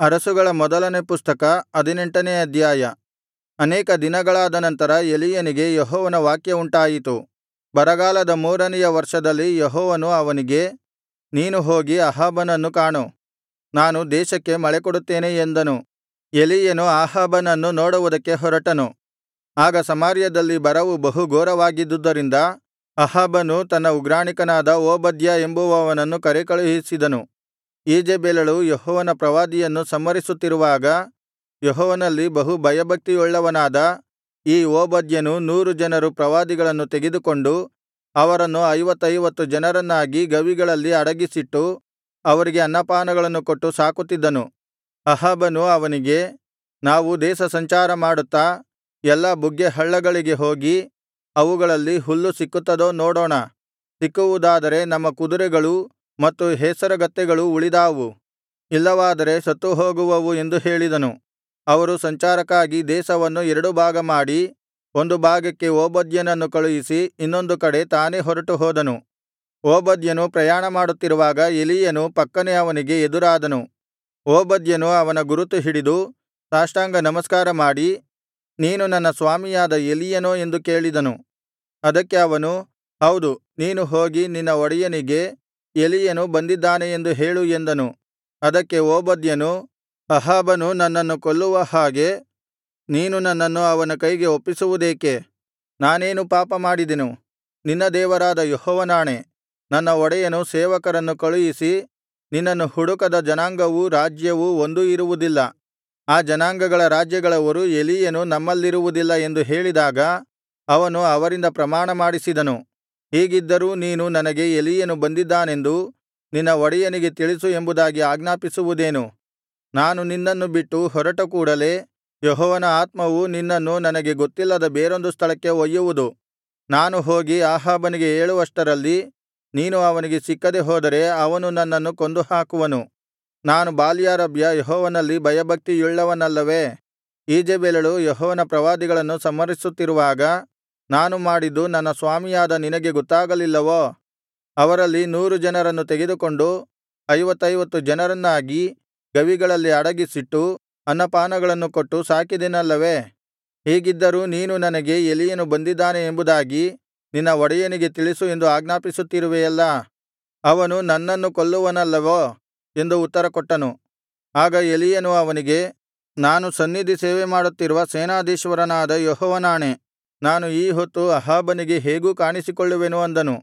ಅರಸುಗಳ ಮೊದಲನೆ ಪುಸ್ತಕ ಹದಿನೆಂಟನೇ ಅಧ್ಯಾಯ ಅನೇಕ ದಿನಗಳಾದ ನಂತರ ಎಲೀಯನಿಗೆ ಯೆಹೋವನ ವಾಕ್ಯವುಂಟಾಯಿತು ಬರಗಾಲದ ಮೂರನೆಯ ವರ್ಷದಲ್ಲಿ ಯೆಹೋವನು ಅವನಿಗೆ ನೀನು ಹೋಗಿ ಅಹಾಬನನ್ನು ಕಾಣು ನಾನು ದೇಶಕ್ಕೆ ಮಳೆಕೊಡುತ್ತೇನೆ ಎಂದನು ಎಲೀಯನು ಅಹಾಬನನ್ನು ನೋಡುವುದಕ್ಕೆ ಹೊರಟನು ಆಗ ಸಮಾರ್ಯದಲ್ಲಿ ಬರವು ಬಹು ಘೋರವಾಗಿದ್ದುದರಿಂದ ಅಹಾಬನು ತನ್ನ ಉಗ್ರಾಣಿಕನಾದ ಓಬದ್ಯ ಎಂಬುವವನನ್ನು ಕರೇಕಳುಹಿಸಿದನು ಈಜೆಬೆಲಳು ಯೆಹೋವನ ಪ್ರವಾದಿಯನ್ನು ಸಂಹರಿಸುತ್ತಿರುವಾಗ ಯೆಹೋವನಲ್ಲಿ ಬಹು ಭಯಭಕ್ತಿಯುಳ್ಳವನಾದ ಈ ಓಬದ್ಯನು ನೂರು ಜನರು ಪ್ರವಾದಿಗಳನ್ನು ತೆಗೆದುಕೊಂಡು ಅವರನ್ನು ಐವತ್ತೈವತ್ತು ಜನರನ್ನಾಗಿ ಗವಿಗಳಲ್ಲಿ ಅಡಗಿಸಿಟ್ಟು ಅವರಿಗೆ ಅನ್ನಪಾನಗಳನ್ನು ಕೊಟ್ಟು ಸಾಕುತ್ತಿದ್ದನು ಅಹಾಬನು ಅವನಿಗೆ ನಾವು ದೇಶಸಂಚಾರ ಮಾಡುತ್ತಾ ಎಲ್ಲಾ ಬುಗ್ಗೆ ಹಳ್ಳಗಳಿಗೆ ಹೋಗಿ ಅವುಗಳಲ್ಲಿ ಹುಲ್ಲು ಸಿಕ್ಕುತ್ತದೋ ನೋಡೋಣ ಸಿಕ್ಕುವುದಾದರೆ ನಮ್ಮ ಕುದುರೆಗಳೂ ಮತ್ತು ಹೇಸರಗತ್ತೆಗಳೂ ಉಳಿದಾವು ಇಲ್ಲವಾದರೆ ಸತ್ತುಹೋಗುವವು ಎಂದು ಹೇಳಿದನು ಅವರು ಸಂಚಾರಕ್ಕಾಗಿ ದೇಶವನ್ನು ಎರಡು ಭಾಗ ಮಾಡಿ ಒಂದು ಭಾಗಕ್ಕೆ ಓಬದ್ಯನನ್ನು ಕಳುಹಿಸಿ ಇನ್ನೊಂದು ಕಡೆ ತಾನೇ ಹೊರಟು ಹೋದನು ಓಬದ್ಯನು ಪ್ರಯಾಣಮಾಡುತ್ತಿರುವಾಗ ಎಲೀಯನು ಪಕ್ಕನೆ ಅವನಿಗೆ ಎದುರಾದನು ಓಬದ್ಯನು ಅವನ ಗುರುತು ಹಿಡಿದು ಸಾಷ್ಟಾಂಗ ನಮಸ್ಕಾರ ಮಾಡಿ ನೀನು ನನ್ನ ಸ್ವಾಮಿಯಾದ ಎಲೀಯನೋ ಎಂದು ಕೇಳಿದನು ಅದಕ್ಕೆ ಅವನು ಹೌದು ನೀನು ಹೋಗಿ ನಿನ್ನ ಒಡೆಯನಿಗೆ ಎಲೀಯನು ಬಂದಿದ್ದಾನೆ ಎಂದು ಹೇಳು ಎಂದನು ಅದಕ್ಕೆ ಓಬದ್ಯನು ಅಹಾಬನು ನನ್ನನ್ನು ಕೊಲ್ಲುವ ಹಾಗೆ ನೀನು ನನ್ನನ್ನು ಅವನ ಕೈಗೆ ಒಪ್ಪಿಸುವುದೇಕೆ ನಾನೇನು ಪಾಪ ಮಾಡಿದೆನು ನಿನ್ನ ದೇವರಾದ ಯೆಹೋವನಾಣೆ ನನ್ನ ಒಡೆಯನು ಸೇವಕರನ್ನು ಕಳುಹಿಸಿ ನಿನ್ನನ್ನು ಹುಡುಕದ ಜನಾಂಗವೂ ರಾಜ್ಯವೂ ಒಂದೂ ಇರುವುದಿಲ್ಲ ಆ ಜನಾಂಗಗಳ ರಾಜ್ಯಗಳವರು ಎಲೀಯನು ನಮ್ಮಲ್ಲಿರುವುದಿಲ್ಲ ಎಂದು ಹೇಳಿದಾಗ ಅವನು ಅವರಿಂದ ಪ್ರಮಾಣಮಾಡಿಸಿದನು ಹೀಗಿದ್ದರೂ ನೀನು ನನಗೆ ಎಲೀಯನು ಬಂದಿದ್ದಾನೆಂದು ನಿನ್ನ ಒಡೆಯನಿಗೆ ತಿಳಿಸು ಎಂಬುದಾಗಿ ಆಜ್ಞಾಪಿಸುವುದೇನು ನಾನು ನಿನ್ನನ್ನು ಬಿಟ್ಟು ಹೊರಟ ಕೂಡಲೆ ಯೆಹೋವನ ಆತ್ಮವು ನಿನ್ನನ್ನು ನನಗೆ ಗೊತ್ತಿಲ್ಲದ ಬೇರೊಂದು ಸ್ಥಳಕ್ಕೆ ಒಯ್ಯುವುದು ನಾನು ಹೋಗಿ ಅಹಾಬನಿಗೆ ಹೇಳುವಷ್ಟರಲ್ಲಿ ನೀನು ಅವನಿಗೆ ಸಿಕ್ಕದೆ ಹೋದರೆ ಅವನು ನನ್ನನ್ನು ಕೊಂದುಹಾಕುವನು ನಾನು ಬಾಲ್ಯಾರಭ್ಯ ಯೆಹೋವನಲ್ಲಿ ಭಯಭಕ್ತಿಯುಳ್ಳವನಲ್ಲವೇ ಈಜೆಬೆಲಳು ಯೆಹೋವನ ಪ್ರವಾದಿಗಳನ್ನು ಸಂಹರಿಸುತ್ತಿರುವಾಗ ನಾನು ಮಾಡಿದ್ದು ನನ್ನ ಸ್ವಾಮಿಯಾದ ನಿನಗೆ ಗೊತ್ತಾಗಲಿಲ್ಲವೋ ಅವರಲ್ಲಿ ನೂರು ಜನರನ್ನು ತೆಗೆದುಕೊಂಡು ಐವತ್ತೈವತ್ತು ಜನರನ್ನಾಗಿ ಗವಿಗಳಲ್ಲಿ ಅಡಗಿಸಿಟ್ಟು ಅನ್ನಪಾನಗಳನ್ನು ಕೊಟ್ಟು ಸಾಕಿದೆನಲ್ಲವೇ ಹೀಗಿದ್ದರೂ ನೀನು ನನಗೆ ಎಲೀಯನು ಬಂದಿದ್ದಾನೆ ಎಂಬುದಾಗಿ ನಿನ್ನ ಒಡೆಯನಿಗೆ ತಿಳಿಸು ಎಂದು ಆಜ್ಞಾಪಿಸುತ್ತಿರುವೆಯಲ್ಲಾ ಅವನು ನನ್ನನ್ನು ಕೊಲ್ಲುವನಲ್ಲವೋ ಎಂದು ಉತ್ತರಕೊಟ್ಟನು ಆಗ ಎಲೀಯನು ಅವನಿಗೆ ನಾನು ಸನ್ನಿಧಿ ಸೇವೆಮಾಡುತ್ತಿರುವ ಸೇನಾಧೀಶ್ವರನಾದ ಯೆಹೋವನಾಣೆ ನಾನು ಈ ಹೊತ್ತು ಅಹಾಬನಿಗೆ ಹೇಗೂ ಕಾಣಿಸಿಕೊಳ್ಳುವೆನು ಅಂದನು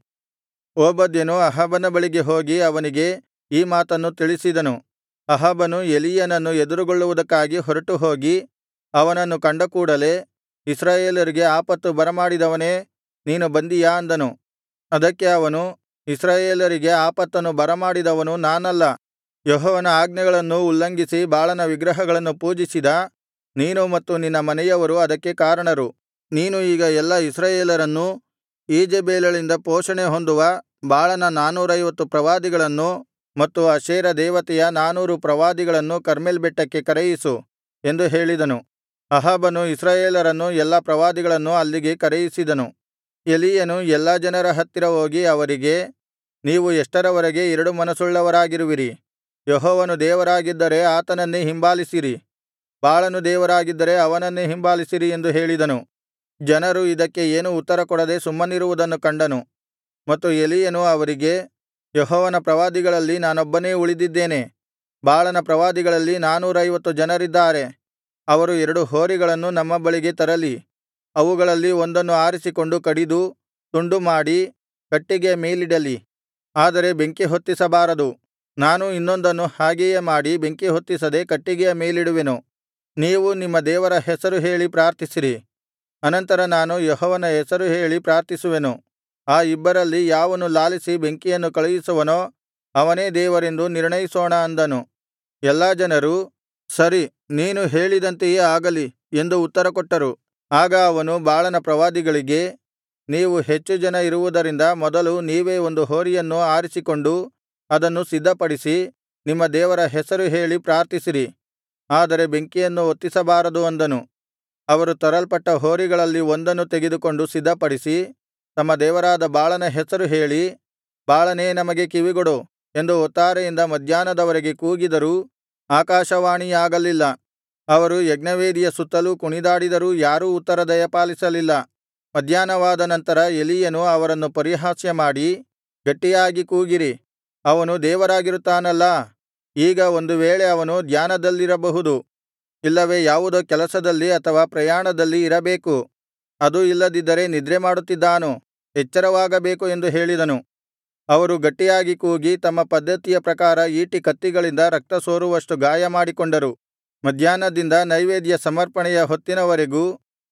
ಓಬದ್ಯನು ಅಹಾಬನ ಬಳಿಗೆ ಹೋಗಿ ಅವನಿಗೆ ಈ ಮಾತನ್ನು ತಿಳಿಸಿದನು ಅಹಾಬನು ಎಲೀಯನನ್ನು ಎದುರುಗೊಳ್ಳುವುದಕ್ಕಾಗಿ ಹೊರಟುಹೋಗಿ ಅವನನ್ನು ಕಂಡ ಕೂಡಲೆ ಇಸ್ರಾಯೇಲರಿಗೆ ಆಪತ್ತು ಬರಮಾಡಿದವನೇ ನೀನು ಬಂದಿಯಾ ಅಂದನು ಅದಕ್ಕೆ ಅವನು ಇಸ್ರಾಯೇಲರಿಗೆ ಆಪತ್ತನ್ನು ಬರಮಾಡಿದವನು ನಾನಲ್ಲ ಯೆಹೋವನ ಆಜ್ಞೆಗಳನ್ನು ಉಲ್ಲಂಘಿಸಿ ಬಾಳನ ವಿಗ್ರಹಗಳನ್ನು ಪೂಜಿಸಿದ ನೀನು ಮತ್ತು ನಿನ್ನ ಮನೆಯವರು ಅದಕ್ಕೆ ಕಾರಣರು ನೀನು ಈಗ ಎಲ್ಲಾ ಇಸ್ರಾಯೇಲರನ್ನೂ ಈಜೆಬೆಲಳಿಂದ ಪೋಷಣೆ ಹೊಂದುವ ಬಾಳನ ನಾನೂರೈವತ್ತು ಪ್ರವಾದಿಗಳನ್ನು ಮತ್ತು ಅಶೇರ ದೇವತೆಯ ನಾನೂರು ಪ್ರವಾದಿಗಳನ್ನು ಕರ್ಮೆಲ್ ಬೆಟ್ಟಕ್ಕೆ ಕರೆಯಿಸು ಎಂದು ಹೇಳಿದನು ಅಹಾಬನು ಇಸ್ರಾಯೇಲರನ್ನೂ ಎಲ್ಲಾ ಪ್ರವಾದಿಗಳನ್ನೂ ಅಲ್ಲಿಗೆ ಕರೆಯಿಸಿದನು ಎಲೀಯನು ಎಲ್ಲಾ ಜನರ ಹತ್ತಿರ ಹೋಗಿ ಅವರಿಗೆ ನೀವು ಎಷ್ಟರವರೆಗೆ ಎರಡು ಮನಸ್ಸುಳ್ಳವರಾಗಿರುವಿರಿ ಯೆಹೋವನು ದೇವರಾಗಿದ್ದರೆ ಆತನನ್ನೇ ಹಿಂಬಾಲಿಸಿರಿ ಬಾಳನು ದೇವರಾಗಿದ್ದರೆ ಅವನನ್ನೇ ಹಿಂಬಾಲಿಸಿರಿ ಎಂದು ಹೇಳಿದನು ಜನರು ಇದಕ್ಕೆ ಏನೂ ಉತ್ತರಕೊಡದೆ ಸುಮ್ಮನಿರುವುದನ್ನು ಕಂಡನು ಮತ್ತು ಎಲೀಯನು ಅವರಿಗೆ ಯೆಹೋವನ ಪ್ರವಾದಿಗಳಲ್ಲಿ ನಾನೊಬ್ಬನೇ ಉಳಿದಿದ್ದೇನೆ ಬಾಳನ ಪ್ರವಾದಿಗಳಲ್ಲಿ ನಾನೂರೈವತ್ತು ಜನರಿದ್ದಾರೆ ಅವರು ಎರಡು ಹೋರಿಗಳನ್ನು ನಮ್ಮ ಬಳಿಗೆ ತರಲಿ ಅವುಗಳಲ್ಲಿ ಒಂದನ್ನು ಆರಿಸಿಕೊಂಡು ಕಡಿದು ತುಂಡು ಮಾಡಿ ಕಟ್ಟಿಗೆಯ ಮೇಲಿಡಲಿ ಆದರೆ ಬೆಂಕಿ ಹೊತ್ತಿಸಬಾರದು ನಾನು ಇನ್ನೊಂದನ್ನು ಹಾಗೆಯೇ ಮಾಡಿ ಬೆಂಕಿ ಹೊತ್ತಿಸದೆ ಕಟ್ಟಿಗೆಯ ಮೇಲಿಡುವೆನು ನೀವು ನಿಮ್ಮ ದೇವರ ಹೆಸರು ಹೇಳಿ ಪ್ರಾರ್ಥಿಸಿರಿ ಅನಂತರ ನಾನು ಯೆಹೋವನ ಹೆಸರು ಹೇಳಿ ಪ್ರಾರ್ಥಿಸುವೆನು ಆ ಇಬ್ಬರಲ್ಲಿ ಯಾವನು ಲಾಲಿಸಿ ಬೆಂಕಿಯನ್ನು ಕಳುಹಿಸುವನೋ ಅವನೇ ದೇವರೆಂದು ನಿರ್ಣಯಿಸೋಣ ಅಂದನು ಎಲ್ಲಾ ಜನರು ಸರಿ ನೀನು ಹೇಳಿದಂತೆಯೇ ಆಗಲಿ ಎಂದು ಉತ್ತರಕೊಟ್ಟರು ಆಗ ಅವನು ಬಾಳನ ಪ್ರವಾದಿಗಳಿಗೆ ನೀವು ಹೆಚ್ಚು ಜನ ಇರುವುದರಿಂದ ಮೊದಲು ನೀವೇ ಒಂದು ಹೋರಿಯನ್ನು ಆರಿಸಿಕೊಂಡು ಅದನ್ನು ಸಿದ್ಧಪಡಿಸಿ ನಿಮ್ಮ ದೇವರ ಹೆಸರು ಹೇಳಿ ಪ್ರಾರ್ಥಿಸಿರಿ ಆದರೆ ಬೆಂಕಿಯನ್ನು ಹೊತ್ತಿಸಬಾರದು ಅಂದನು ಅವರು ತರಲ್ಪಟ್ಟ ಹೋರಿಗಳಲ್ಲಿ ಒಂದನ್ನು ತೆಗೆದುಕೊಂಡು ಸಿದ್ಧಪಡಿಸಿ ತಮ್ಮ ದೇವರಾದ ಬಾಳನ ಹೆಸರು ಹೇಳಿ ಬಾಳನೇ ನಮಗೆ ಕಿವಿಗೊಡು ಎಂದು ಹೊತ್ತಾರೆಯಿಂದ ಮಧ್ಯಾಹ್ನದವರೆಗೆ ಕೂಗಿದರೂ ಆಕಾಶವಾಣಿಯಾಗಲಿಲ್ಲ ಅವರು ಯಜ್ಞವೇದಿಯ ಸುತ್ತಲೂ ಕುಣಿದಾಡಿದರೂ ಯಾರೂ ಉತ್ತರ ದಯಪಾಲಿಸಲಿಲ್ಲ ಮಧ್ಯಾಹ್ನವಾದ ನಂತರ ಎಲೀಯನು ಅವರನ್ನು ಪರಿಹಾಸ್ಯ ಮಾಡಿ ಗಟ್ಟಿಯಾಗಿ ಕೂಗಿರಿ ಅವನು ದೇವರಾಗಿರುತ್ತಾನಲ್ಲಾ ಈಗ ಒಂದು ವೇಳೆ ಅವನು ಧ್ಯಾನದಲ್ಲಿರಬಹುದು ಇಲ್ಲವೇ ಯಾವುದೋ ಕೆಲಸದಲ್ಲಿ ಅಥವಾ ಪ್ರಯಾಣದಲ್ಲಿ ಇರಬೇಕು ಅದೂ ಇಲ್ಲದಿದ್ದರೆ ನಿದ್ರೆಮಾಡುತ್ತಿದ್ದಾನು ಎಚ್ಚರವಾಗಬೇಕು ಎಂದು ಹೇಳಿದನು ಅವರು ಗಟ್ಟಿಯಾಗಿ ಕೂಗಿ ತಮ್ಮ ಪದ್ಧತಿಯ ಪ್ರಕಾರ ಈಟಿ ಕತ್ತಿಗಳಿಂದ ರಕ್ತ ಸೋರುವಷ್ಟು ಗಾಯಮಾಡಿಕೊಂಡರು ಮಧ್ಯಾಹ್ನದಿಂದ ನೈವೇದ್ಯ ಸಮರ್ಪಣೆಯ ಹೊತ್ತಿನವರೆಗೂ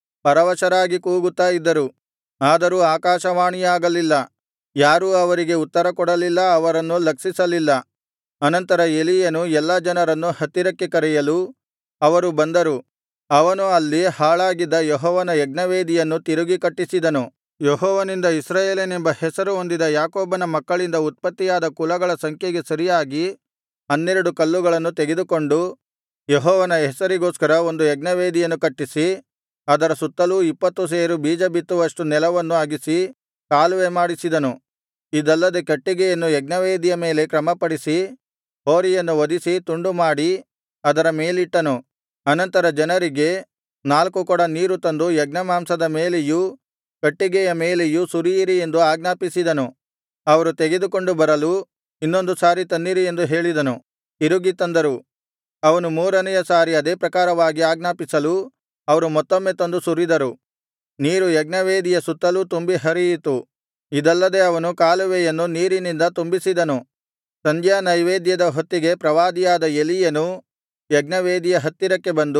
ಪರವಶರಾಗಿ ಕೂಗುತ್ತಾ ಇದ್ದರು ಆದರೂ ಆಕಾಶವಾಣಿಯಾಗಲಿಲ್ಲ ಯಾರೂ ಅವರಿಗೆ ಉತ್ತರ ಕೊಡಲಿಲ್ಲ ಅವರನ್ನು ಲಕ್ಷಿಸಲಿಲ್ಲ ಅನಂತರ ಎಲೀಯನು ಎಲ್ಲಾ ಜನರನ್ನು ಹತ್ತಿರಕ್ಕೆ ಕರೆಯಲು ಅವರು ಬಂದರು ಅವನು ಅಲ್ಲಿ ಹಾಳಾಗಿದ್ದ ಯೆಹೋವನ ಯಜ್ಞವೇದಿಯನ್ನು ತಿರುಗಿ ಕಟ್ಟಿಸಿದನು ಯೆಹೋವನಿಂದ ಇಸ್ರಾಯೇಲನೆಂಬ ಹೆಸರು ಹೊಂದಿದ ಯಾಕೋಬನ ಮಕ್ಕಳಿಂದ ಉತ್ಪತ್ತಿಯಾದ ಕುಲಗಳ ಸಂಖ್ಯೆಗೆ ಸರಿಯಾಗಿ ಹನ್ನೆರಡು ಕಲ್ಲುಗಳನ್ನು ತೆಗೆದುಕೊಂಡು ಯೆಹೋವನ ಹೆಸರಿಗೋಸ್ಕರ ಒಂದು ಯಜ್ಞವೇದಿಯನ್ನು ಕಟ್ಟಿಸಿ ಅದರ ಸುತ್ತಲೂ ಇಪ್ಪತ್ತು ಸೇರು ಬೀಜ ಬಿತ್ತುವಷ್ಟು ನೆಲವನ್ನು ಅಗಿಸಿ ಕಾಲುವೆ ಮಾಡಿಸಿದನು ಇದಲ್ಲದೆ ಕಟ್ಟಿಗೆಯನ್ನು ಯಜ್ಞವೇದಿಯ ಮೇಲೆ ಕ್ರಮಪಡಿಸಿ ಹೋರಿಯನ್ನು ವಧಿಸಿ ತುಂಡುಮಾಡಿ ಅದರ ಮೇಲಿಟ್ಟನು ಅನಂತರ ಜನರಿಗೆ ನಾಲ್ಕು ಕೊಡ ನೀರು ತಂದು ಯಜ್ಞಮಾಂಸದ ಮೇಲೆಯೂ ಕಟ್ಟಿಗೆಯ ಮೇಲೆಯೂ ಸುರಿಯಿರಿ ಎಂದು ಆಜ್ಞಾಪಿಸಿದನು ಅವರು ತೆಗೆದುಕೊಂಡು ಬರಲು ಇನ್ನೊಂದು ಸಾರಿ ತನ್ನಿರಿ ಎಂದು ಹೇಳಿದನು ತಿರುಗಿ ತಂದರು ಅವನು ಮೂರನೆಯ ಸಾರಿ ಅದೇ ಪ್ರಕಾರವಾಗಿ ಆಜ್ಞಾಪಿಸಲು ಅವರು ಮತ್ತೊಮ್ಮೆ ತಂದು ಸುರಿದರು ನೀರು ಯಜ್ಞವೇದಿಯ ಸುತ್ತಲೂ ತುಂಬಿ ಹರಿಯಿತು ಇದಲ್ಲದೆ ಅವನು ಕಾಲುವೆಯನ್ನು ನೀರಿನಿಂದ ತುಂಬಿಸಿದನು ಸಂಧ್ಯಾ ನೈವೇದ್ಯದ ಹೊತ್ತಿಗೆ ಪ್ರವಾದಿಯಾದ ಎಲೀಯನು ಯಜ್ಞವೇದಿಯ ಹತ್ತಿರಕ್ಕೆ ಬಂದು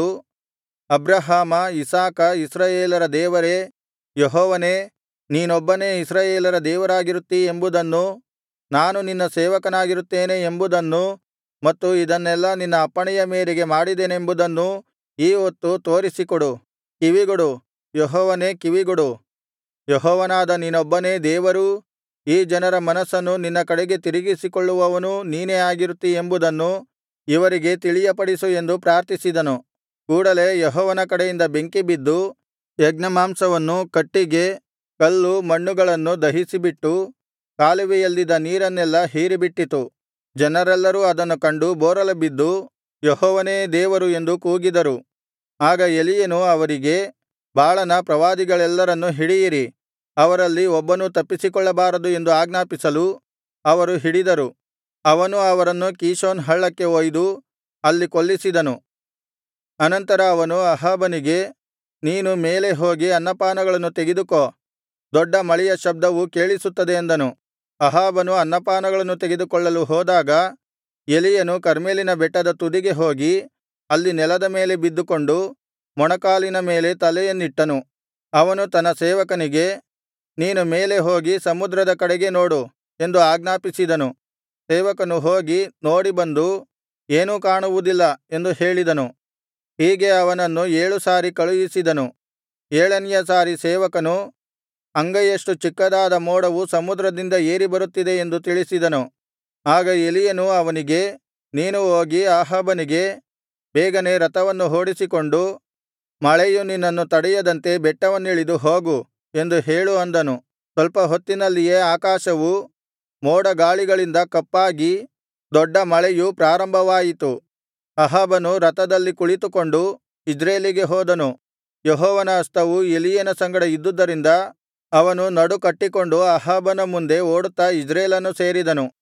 ಅಬ್ರಹಾಮ ಇಸಾಕ ಇಸ್ರಾಯೇಲರ ದೇವರೇ ಯೆಹೋವನೇ ನೀನೊಬ್ಬನೇ ಇಸ್ರಾಯೇಲರ ದೇವರಾಗಿರುತ್ತೀ ಎಂಬುದನ್ನೂ ನಾನು ನಿನ್ನ ಸೇವಕನಾಗಿರುತ್ತೇನೆ ಎಂಬುದನ್ನೂ ಮತ್ತು ಇದನ್ನೆಲ್ಲಾ ನಿನ್ನ ಅಪ್ಪಣೆಯ ಮೇರೆಗೆ ಮಾಡಿದೆನೆಂಬುದನ್ನೂ ಈ ಹೊತ್ತು ತೋರಿಸಿಕೊಡು ಕಿವಿಗೊಡು ಯೆಹೋವನೇ ಕಿವಿಗೊಡು ಯೆಹೋವನಾದ ನೀನೊಬ್ಬನೇ ದೇವರೂ ಈ ಜನರ ಮನಸ್ಸನ್ನು ನಿನ್ನ ಕಡೆಗೆ ತಿರುಗಿಸಿಕೊಳ್ಳುವವನೂ ನೀನೇ ಆಗಿರುತ್ತೀ ಎಂಬುದನ್ನು ಇವರಿಗೆ ತಿಳಿಯಪಡಿಸು ಎಂದು ಪ್ರಾರ್ಥಿಸಿದನು ಕೂಡಲೆ ಯೆಹೋವನ ಕಡೆಯಿಂದ ಬೆಂಕಿ ಬಿದ್ದು ಯಜ್ಞಮಾಂಸವನ್ನು ಕಟ್ಟಿಗೆ ಕಲ್ಲು ಮಣ್ಣುಗಳನ್ನು ದಹಿಸಿಬಿಟ್ಟು ಕಾಲುವೆಯಲ್ಲಿದ್ದ ನೀರನ್ನೆಲ್ಲಾ ಹೀರಿಬಿಟ್ಟಿತು ಜನರೆಲ್ಲರೂ ಅದನ್ನು ಕಂಡು ಬೋರಲುಬಿದ್ದು ಯೆಹೋವನೇ ದೇವರು ಎಂದು ಕೂಗಿದರು ಆಗ ಎಲೀಯನು ಅವರಿಗೆ ಬಾಳನ ಪ್ರವಾದಿಗಳೆಲ್ಲರನ್ನು ಹಿಡಿಯಿರಿ ಅವರಲ್ಲಿ ಒಬ್ಬನೂ ತಪ್ಪಿಸಿಕೊಳ್ಳಬಾರದು ಎಂದು ಆಜ್ಞಾಪಿಸಲು ಅವರು ಹಿಡಿದರು ಅವನು ಅವರನ್ನು ಕೀಷೋನ್ ಹಳ್ಳಕ್ಕೆ ಒಯ್ದು ಅಲ್ಲಿ ಕೊಲ್ಲಿಸಿದನು ಅನಂತರ ಅವನು ಅಹಾಬನಿಗೆ ನೀನು ಮೇಲೆ ಹೋಗಿ ಅನ್ನಪಾನಗಳನ್ನು ತೆಗೆದುಕೋ ದೊಡ್ಡ ಮಳೆಯ ಶಬ್ದವು ಕೇಳಿಸುತ್ತದೆ ಎಂದನು ಅಹಾಬನು ಅನ್ನಪಾನಗಳನ್ನು ತೆಗೆದುಕೊಳ್ಳಲು ಹೋದಾಗ ಎಲೀಯನು ಕರ್ಮೆಲಿನ ಬೆಟ್ಟದ ತುದಿಗೆ ಹೋಗಿ ಅಲ್ಲಿ ನೆಲದ ಮೇಲೆ ಬಿದ್ದುಕೊಂಡು ಮೊಣಕಾಲಿನ ಮೇಲೆ ತಲೆಯನ್ನಿಟ್ಟನು ಅವನು ತನ್ನ ಸೇವಕನಿಗೆ ನೀನು ಮೇಲೆ ಹೋಗಿ ಸಮುದ್ರದ ಕಡೆಗೆ ನೋಡು ಎಂದು ಆಜ್ಞಾಪಿಸಿದನು ಸೇವಕನು ಹೋಗಿ ನೋಡಿ ಬಂದು ಏನೂ ಕಾಣುವುದಿಲ್ಲ ಎಂದು ಹೇಳಿದನು ಹೀಗೆ ಅವನನ್ನು ಏಳು ಸಾರಿ ಕಳುಹಿಸಿದನು ಏಳನೆಯ ಸಾರಿ ಸೇವಕನು ಅಂಗೈಯಷ್ಟು ಚಿಕ್ಕದಾದ ಮೋಡವು ಸಮುದ್ರದಿಂದ ಏರಿ ಬರುತ್ತಿದೆ ಎಂದು ತಿಳಿಸಿದನು ಆಗ ಎಲೀಯನು ಅವನಿಗೆ ನೀನು ಹೋಗಿ ಅಹಾಬನಿಗೆ ಬೇಗನೆ ರಥವನ್ನು ಹೂಡಿಸಿಕೊಂಡು ಮಳೆಯು ನಿನ್ನನ್ನು ತಡೆಯದಂತೆ ಬೆಟ್ಟವನ್ನಿಳಿದು ಹೋಗು ಎಂದು ಹೇಳು ಅಂದನು ಸ್ವಲ್ಪ ಹೊತ್ತಿನಲ್ಲಿಯೇ ಆಕಾಶವು ಮೋಡಗಾಳಿಗಳಿಂದ ಕಪ್ಪಾಗಿ ದೊಡ್ಡ ಮಳೆಯು ಪ್ರಾರಂಭವಾಯಿತು ಅಹಾಬನು ರಥದಲ್ಲಿ ಕುಳಿತುಕೊಂಡು ಇಜ್ರೇಲಿಗೆ ಹೋದನು ಯೆಹೋವನ ಹಸ್ತವು ಎಲೀಯನ ಸಂಗಡ ಇದ್ದುದರಿಂದ ಅವನು ನಡುಕಟ್ಟಿಕೊಂಡು ಅಹಾಬನ ಮುಂದೆ ಓಡುತ್ತಾ ಇಜ್ರೇಲನ್ನು ಸೇರಿದನು